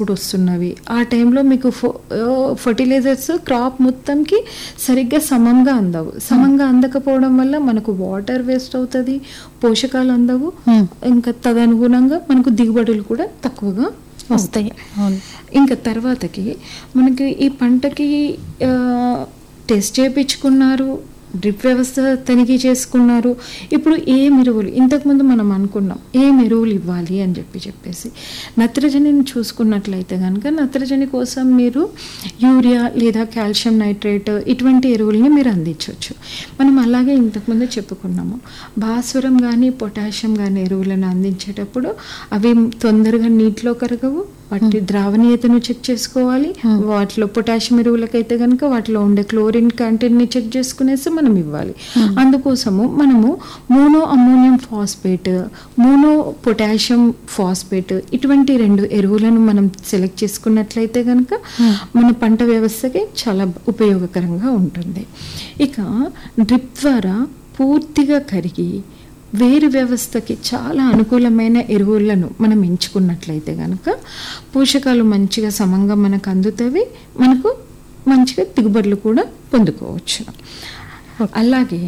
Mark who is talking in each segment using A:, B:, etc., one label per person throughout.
A: కూడా వస్తున్నవి ఆ టైంలో మీకు ఫర్టిలైజర్స్ క్రాప్ మొత్తంకి సరిగ్గా సమంగా అందవు సమంగా అందకపోవడం వల్ల మనకు వాటర్ వేస్ట్ అవుతుంది పోషకాలు అందవు
B: Hmm.
A: ఇంకా తదనుగుణంగా మనకు దిగుబడులు కూడా తక్కువగా
B: వస్తాయి అవును
A: ఇంకా తర్వాతకి మనకి ఈ పంటకి ఆ, టెస్ట్ చేయించుకున్నారు డ్రిప్ వ్యవస్థ తనిఖీ చేసుకున్నారు ఇప్పుడు ఏం ఎరువులు ఇంతకుముందు మనం అనుకున్నాం ఏం ఎరువులు ఇవ్వాలి అని చెప్పి చెప్పేసి నత్రజనిని చూసుకున్నట్లయితే కనుక నత్రజని కోసం మీరు యూరియా లేదా కాల్షియం నైట్రేట్ ఇటువంటి ఎరువుల్ని మీరు అందించవచ్చు మనం అలాగే ఇంతకుముందు చెప్పుకున్నాము భాస్వరం కానీ పొటాషియం కానీ ఎరువులను అందించేటప్పుడు అవి తొందరగా నీటిలో కరగవు వాటి ద్రావణీయతను చెక్ చేసుకోవాలి వాటిలో పొటాషియం ఎరువులకైతే కనుక వాటిలో ఉండే క్లోరిన్ కంటెంట్ని చెక్ చేసుకునేసి మనం ఇవ్వాలి అందుకోసము మనము mono ammonium phosphate mono potassium phosphate ఇటువంటి రెండు ఎరువులను మనం సెలెక్ట్ చేసుకున్నట్లయితే కనుక మన పంట వ్యవస్థకి చాలా ఉపయోగకరంగా ఉంటుంది ఇక డ్రిప్ ద్వారా పూర్తిగా కరిగి వేరు వ్యవస్థకి చాలా అనుకూలమైన ఎరువులను మనం ఎంచుకున్నట్లయితే కనుక పోషకాలు మంచిగా సమంగా మనకు అందుతాయి మనకు మంచిగా దిగుబడులు కూడా పొందుకోవచ్చు అలాగే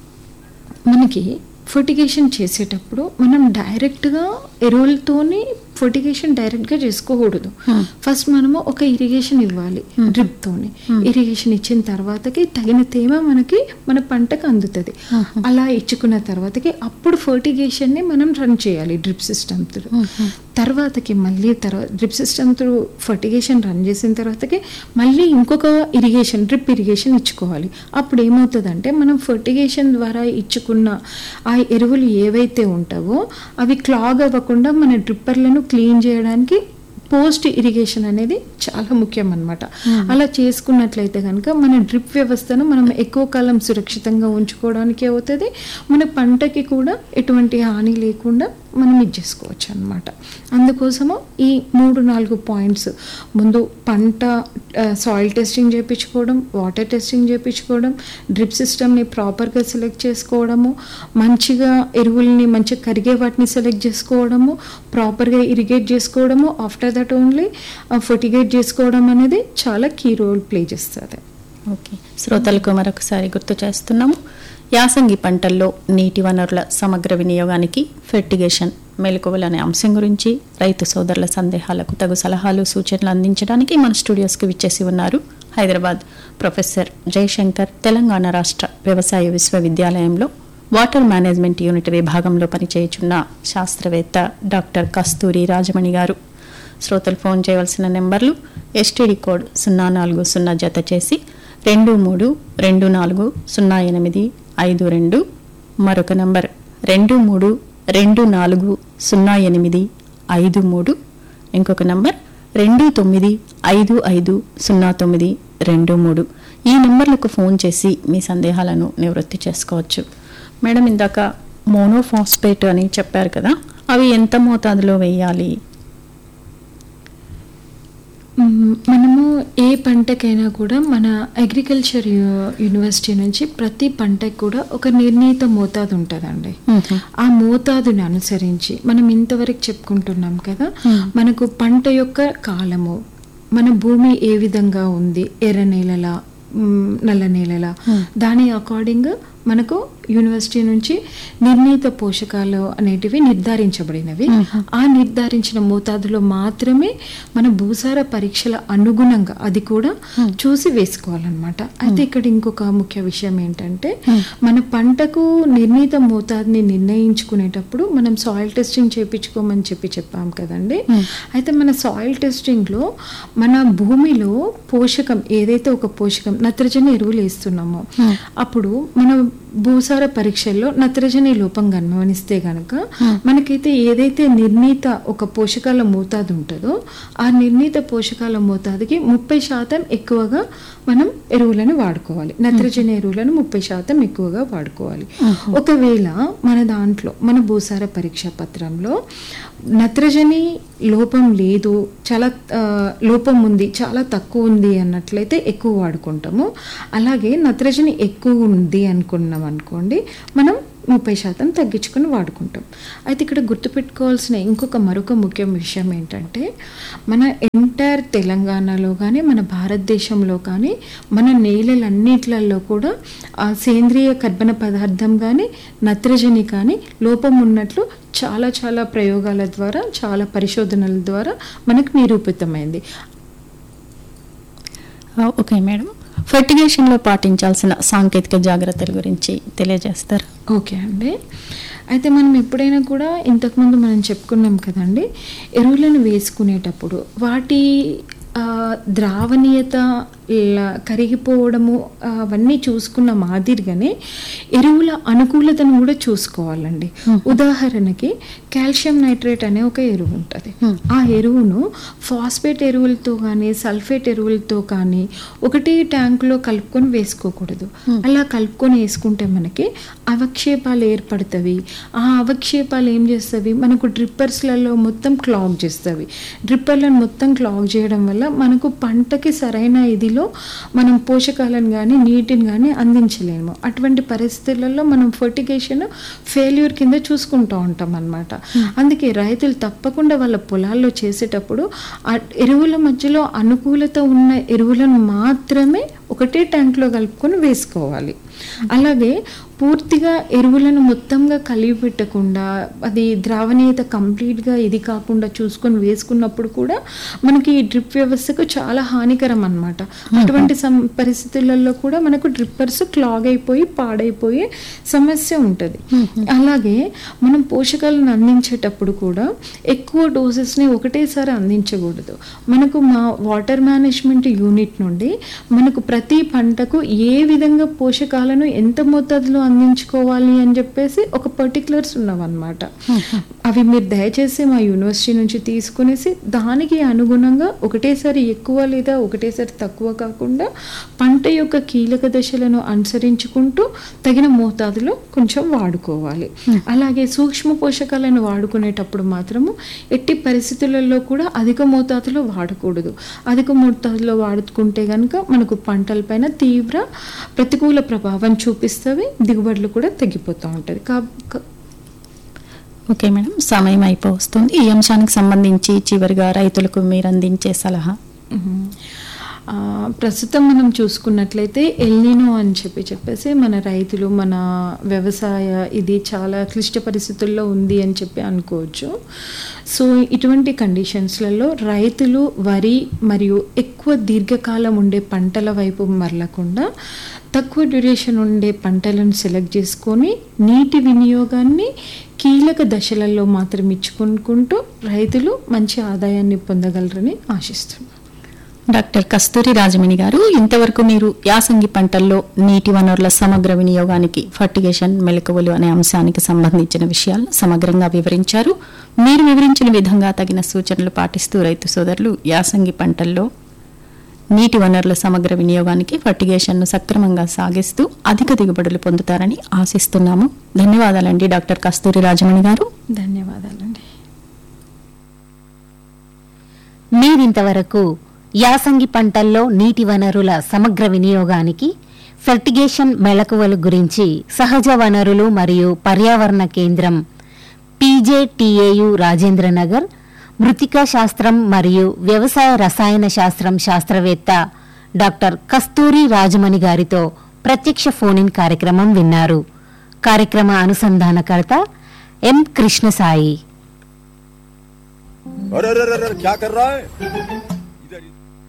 A: మనకి ఫర్టిగేషన్ చేసేటప్పుడు మనం డైరెక్ట్గా ఎరువులతోని ఫర్టిగేషన్ డైరెక్ట్గా చేసుకోకూడదు ఫస్ట్ మనము ఒక ఇరిగేషన్ ఇవ్వాలి డ్రిప్ తోని ఇరిగేషన్ ఇచ్చిన తర్వాతకి తగిన తేమ మనకి మన పంటకు అందుతుంది అలా ఇచ్చుకున్న తర్వాతకి అప్పుడు ఫర్టిగేషన్ ని మనం రన్ చేయాలి డ్రిప్ సిస్టమ్ త్రూ తర్వాతకి మళ్ళీ తర్వాత drip system through fertigation run చేసిన తర్వాతకి మళ్ళీ ఇంకొక ఇరిగేషన్ డ్రిప్ ఇరిగేషన్ ఇచ్చుకోవాలి అప్పుడు ఏమవుతుందంటే మనం ఫర్టిగేషన్ ద్వారా ఇచ్చుకున్న ఆ ఎరువులు ఏవైతే ఉంటావో అవి క్లాగ్ అవ్వకుండా మన డ్రిప్పర్లను క్లీన్ చేయడానికి పోస్ట్ ఇరిగేషన్ అనేది చాలా ముఖ్యం అన్నమాట అలా చేసుకున్నట్లయితే కనుక మన డ్రిప్ వ్యవస్థను మనం ఎక్కువ కాలం సురక్షితంగా ఉంచుకోవడానికి అవుతుంది మన పంటకి కూడా ఎటువంటి హాని లేకుండా మనం ఇది చేసుకోవచ్చు అనమాట అందుకోసము ఈ మూడు నాలుగు పాయింట్స్ ముందు పంట సాయిల్ టెస్టింగ్ చేయించుకోవడం వాటర్ టెస్టింగ్ చేయించుకోవడం డ్రిప్ సిస్టమ్ని ప్రాపర్గా సెలెక్ట్ చేసుకోవడము మంచిగా ఎరువుల్ని మంచిగా కరిగే వాటిని సెలెక్ట్ చేసుకోవడము ప్రాపర్గా ఇరిగేట్ చేసుకోవడము ఆఫ్టర్ దట్ ఓన్లీ ఫర్టిగేట్ చేసుకోవడం అనేది చాలా కీ రోల్ ప్లే చేస్తుంది
B: ఓకే శ్రోతలకు మరొకసారి గుర్తు చేస్తున్నాము యాసంగి పంటల్లో నీటి వనరుల సమగ్ర వినియోగానికి ఫెర్టిగేషన్ మెలకువలు అనే అంశం గురించి రైతు సోదరుల సందేహాలకు తగు సలహాలు సూచనలు అందించడానికి మన స్టూడియోస్కి విచ్చేసి ఉన్నారు హైదరాబాద్ ప్రొఫెసర్ జయశంకర్ తెలంగాణ రాష్ట్ర వ్యవసాయ విశ్వవిద్యాలయంలో వాటర్ మేనేజ్మెంట్ యూనిట్ విభాగంలో పనిచేయుచున్న శాస్త్రవేత్త డాక్టర్ కస్తూరి రాజమణి గారు శ్రోతలు ఫోన్ చేయవలసిన నెంబర్లు ఎస్టీడీ కోడ్ సున్నా నాలుగు సున్నా జత చేసి రెండు మూడు రెండు నాలుగు సున్నా ఎనిమిది ఐదు రెండు మరొక నంబర్ రెండు మూడు రెండు నాలుగు సున్నా ఎనిమిది ఐదు మూడు ఇంకొక నంబర్ రెండు తొమ్మిది ఐదు ఐదు సున్నా తొమ్మిది రెండు మూడు ఈ నెంబర్లకు ఫోన్ చేసి మీ సందేహాలను నివృత్తి చేసుకోవచ్చు మేడం ఇందాక మోనోఫాస్ఫేట్ అని చెప్పారు కదా అవి ఎంత మోతాదులో వేయాలి
A: మ్మ్. మనము ఏ పంటకైనా కూడా మన అగ్రికల్చర్ యు- యూనివర్సిటీ నుంచి ప్రతి పంటకు కూడా ఒక నిర్ణీత మోతాదు ఉంటుందండి ఆ మోతాదుని అనుసరించి మనం ఇంతవరకు చెప్పుకుంటున్నాం కదా మనకు పంట యొక్క కాలము మన భూమి ఏ విధంగా ఉంది ఎర్ర నేలలా మ్, నల్ల నేలలా దాని అకార్డింగ్ మనకు యూనివర్సిటీ నుంచి నిర్ణీత పోషకాలు అనేటివి నిర్ధారించబడినవి ఆ నిర్ధారించిన మోతాదులో మాత్రమే మన భూసార పరీక్షల అనుగుణంగా అది కూడా చూసి వేసుకోవాలన్నమాట అయితే ఇక్కడ ఇంకొక ముఖ్య విషయం ఏంటంటే మన పంటకు నిర్ణీత మోతాదుని నిర్ణయించుకునేటప్పుడు మనం సాయిల్ టెస్టింగ్ చేయించుకోమని చెప్పి చెప్పాం కదండి అయితే మన సాయిల్ టెస్టింగ్లో మన భూమిలో పోషకం ఏదైతే ఒక పోషకం నత్రజని ఎరువులు వేస్తున్నామో అప్పుడు మన భూసార పరీక్షల్లో నత్రజని లోపం గమనిస్తే గనక మనకైతే ఏదైతే నిర్ణీత ఒక పోషకాల మోతాదు ఉంటుందో ఆ నిర్ణీత పోషకాల మోతాదుకి ముప్పై శాతం ఎక్కువగా మనం ఎరువులను వాడుకోవాలి నత్రజని ఎరువులను ముప్పై శాతం ఎక్కువగా వాడుకోవాలి ఒకవేళ మన దాంట్లో మన భూసార పరీక్ష పత్రంలో నత్రజని లోపం లేదు చాలా ఆ, లోపం ఉంది చాలా తక్కువ ఉంది అన్నట్లయితే ఎక్కువ వాడుకుంటాము అలాగే నత్రజని ఎక్కువ ఉంది అనుకున్నాం అనుకోండి మనం ముప్పై శాతం తగ్గించుకొని వాడుకుంటాం అయితే ఇక్కడ గుర్తుపెట్టుకోవాల్సిన ఇంకొక మరొక ముఖ్య విషయం ఏంటంటే మన ఎంటైర్ తెలంగాణలో కానీ మన భారతదేశంలో కానీ మన నేలలన్నిట్లలో కూడా ఆ సేంద్రియ కర్బన పదార్థం కానీ నత్రజని కానీ లోపం ఉన్నట్లు చాలా చాలా ప్రయోగాల ద్వారా చాలా పరిశోధనల ద్వారా మనకు నిరూపితమైంది
B: ఆ, ఓకే మేడం ఫెర్టిగేషన్లో పాటించాల్సిన సాంకేతిక జాగ్రత్తల గురించి తెలియజేస్తారు
A: ఓకే అండి అయితే మనం ఎప్పుడైనా కూడా ఇంతకుముందు మనం చెప్పుకున్నాం కదండి ఎరువులను వేసుకునేటప్పుడు వాటి ఆ, ద్రావణీయత ల- కరిగిపోవడము ఆ, అవన్నీ చూసుకున్న మాదిరిగానే ఎరువుల అనుకూలతను కూడా చూసుకోవాలండి ఉదాహరణకి కాల్షియం నైట్రేట్ అనే ఒక ఎరువు ఉంటుంది ఆ ఎరువును ఫాస్ఫేట్ ఎరువులతో కానీ సల్ఫేట్ ఎరువులతో కానీ ఒకటి ట్యాంకులో కలుపుకొని వేసుకోకూడదు అలా కలుపుకొని వేసుకుంటే మనకి అవక్షేపాలు ఏర్పడుతుంది ఆ అవక్షేపాలు ఏం చేస్తవి మనకు డ్రిప్పర్స్లలో మొత్తం క్లాగ్ చేస్తవి డ్రిప్పర్లను మొత్తం క్లాగ్ చేయడం వల్ల మనకు పంటకి సరైన ఇదిలో మనం పోషకాలను కానీ నీటిని కానీ అందించలేము అటువంటి పరిస్థితులలో మనం ఫర్టిగేషన్ ఫెయిల్యూర్ కింద చూసుకుంటూ ఉంటాం అన్నమాట అందుకే రైతులు తప్పకుండా వాళ్ళ పొలాల్లో చేసేటప్పుడు ఆ ఎరువుల మధ్యలో అనుకూలత ఉన్న ఎరువులను మాత్రమే ఒకటే ట్యాంక్లో కలుపుకొని వేసుకోవాలి అలాగే పూర్తిగా ఎరువులను మొత్తంగా కలిగి పెట్టకుండా అది ద్రావణీయత కంప్లీట్గా ఇది కాకుండా చూసుకొని వేసుకున్నప్పుడు కూడా మనకి ఈ డ్రిప్ వ్యవస్థకు చాలా హానికరం అన్నమాట అటువంటి సం పరిస్థితులలో కూడా మనకు డ్రిప్పర్స్ క్లాగ్ అయిపోయి పాడైపోయే సమస్య ఉంటుంది అలాగే మనం పోషకాలను అందించేటప్పుడు కూడా ఎక్కువ డోసెస్ని ఒకటేసారి అందించకూడదు మనకు మా వాటర్ మేనేజ్మెంట్ యూనిట్ నుండి మనకు ప్రతి పంటకు ఏ విధంగా పోషకాలను ఎంత మోతాదులో అందించుకోవాలి అని చెప్పేసి ఒక పర్టికులర్స్ ఉన్నవన్నమాట అవి మీరు దయచేసి మా యూనివర్సిటీ నుంచి తీసుకునేసి దానికి అనుగుణంగా ఒకటేసారి ఎక్కువ లేదా ఒకటేసారి తక్కువ కాకుండా పంట యొక్క కీలక దశలను అనుసరించుకుంటూ తగిన మోతాదులో కొంచెం వాడుకోవాలి అలాగే సూక్ష్మ పోషకాలను వాడుకునేటప్పుడు మాత్రము ఎట్టి పరిస్థితులలో కూడా అధిక మోతాదులో వాడకూడదు అధిక మోతాదులో వాడుకుంటే కనుక మనకు పంటలపైన తీవ్ర ప్రతికూల ప్రభావం చూపిస్తవి దిగుబడులు కూడా తగ్గిపోతూ ఉంటుంది కా కా-
B: ఓకే మేడం సమయం అయిపోతుంది ఈ అంశానికి సంబంధించి చివరిగా రైతులకు మీరు అందించే సలహా
A: మ్మ్. ఆ, ప్రస్తుతం మనం చూసుకున్నట్లయితే ఎల్నినో అని చెప్పి చెప్పేసి మన రైతులు మన వ్యవసాయ ఇది చాలా క్లిష్ట పరిస్థితుల్లో ఉంది అని చెప్పి అనుకోవచ్చు సో ఇటువంటి కండిషన్స్లలో రైతులు వరి మరియు ఎక్కువ దీర్ఘకాలం ఉండే పంటల వైపు మరలకుండా తక్కువ డ్యూరేషన్ ఉండే పంటలను సెలెక్ట్ చేసుకొని నీటి వినియోగాన్ని కీలక దశలలో మాత్రం ఇచ్చుకుంటూ రైతులు మంచి ఆదాయాన్ని పొందగలరని ఆశిస్తున్నాను
B: డాక్టర్ కస్తూరి రాజమణి గారు ఇంతవరకు మీరు యాసంగి పంటల్లో నీటి వనరుల సమగ్ర వినియోగానికి ఫర్టిగేషన్ మెలకువలు అనే అంశానికి సంబంధించిన విషయాలను సమగ్రంగా వివరించారు మీరు వివరించిన విధంగా తగిన సూచనలు పాటిస్తూ రైతు సోదరులు యాసంగి పంటల్లో నీటి వనరుల సమగ్ర వినియోగానికి ఫర్టిగేషన్ను సక్రమంగా సాగిస్తూ అధిక దిగుబడులు పొందుతారని ఆశిస్తున్నాము ధన్యవాదాలండి డాక్టర్ కస్తూరి రాజమణి గారు
A: ధన్యవాదాలండి
C: మీరింతవరకు యాసంగి పంటల్లో నీటి వనరుల సమగ్ర వినియోగానికి ఫెర్టిగేషన్ మెళకువల గురించి సహజ వనరులు మరియు పర్యావరణ కేంద్రం పీజేటీఏయు రాజేంద్రనగర్ మృతికా శాస్త్రం మరియు వ్యవసాయ రసాయన శాస్త్రం శాస్త్రవేత్త డాక్టర్ కస్తూరి రాజమణి గారితో ప్రత్యక్ష ఫోన్ కార్యక్రమం విన్నారు కార్యక్రమ అనుసంధానకర్త ఎం కృష్ణసాయి
D: अरे अरे अरे अरे, क्या कर रहा है इधर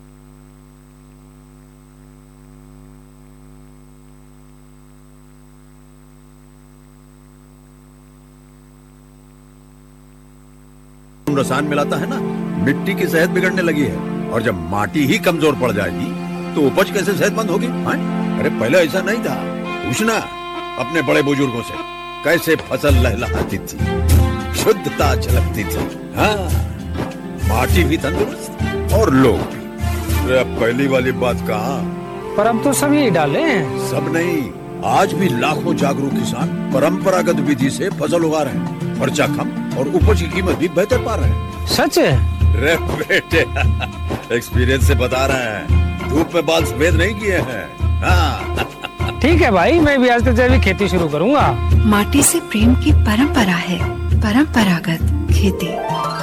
D: रसायन मिलाता है ना मिट्टी की सेहत बिगड़ने लगी है और जब माटी ही कमजोर पड़ जाएगी तो उपज कैसे सेहतमंद होगी हाँ? अरे पहले ऐसा नहीं था पूछना अपने बड़े बुजुर्गों से कैसे फसल लहलहाती थी शुद्धता झलकती थी हाँ माटी भी तंदुरुस्त और लोग भी अरे अब पहली वाली बात कहा
E: पर अब तो सभी डाले हैं
D: सब नहीं आज भी लाखों जागरूक किसान परंपरागत विधि से फसल उगा रहे हैं खर्चा कम और उपज की कीमत भी बेहतर पा रहे हैं
E: सच है
D: रे बेटे एक्सपीरियंस से बता रहे हैं धूप में बाल सफेद नहीं किए हैं हाँ
E: ठीक है भाई मैं भी आज से जैविक खेती शुरू करूंगा
F: माटी से प्रेम की परंपरा है परंपरागत खेती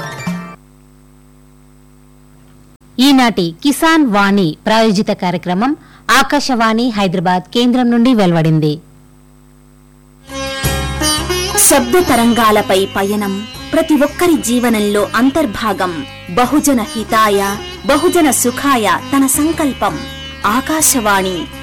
C: ఈనాటి కిసాన్ వాణి ప్రాయోజిత కార్యక్రమం ఆకాశవాణి హైదరాబాద్ కేంద్రం నుండి వెలువడింది
G: శబ్ద తరంగాలపై పయనం ప్రతి ఒక్కరి జీవనంలో అంతర్భాగం బహుజన హితాయ బహుజన సుఖాయ తన సంకల్పం ఆకాశవాణి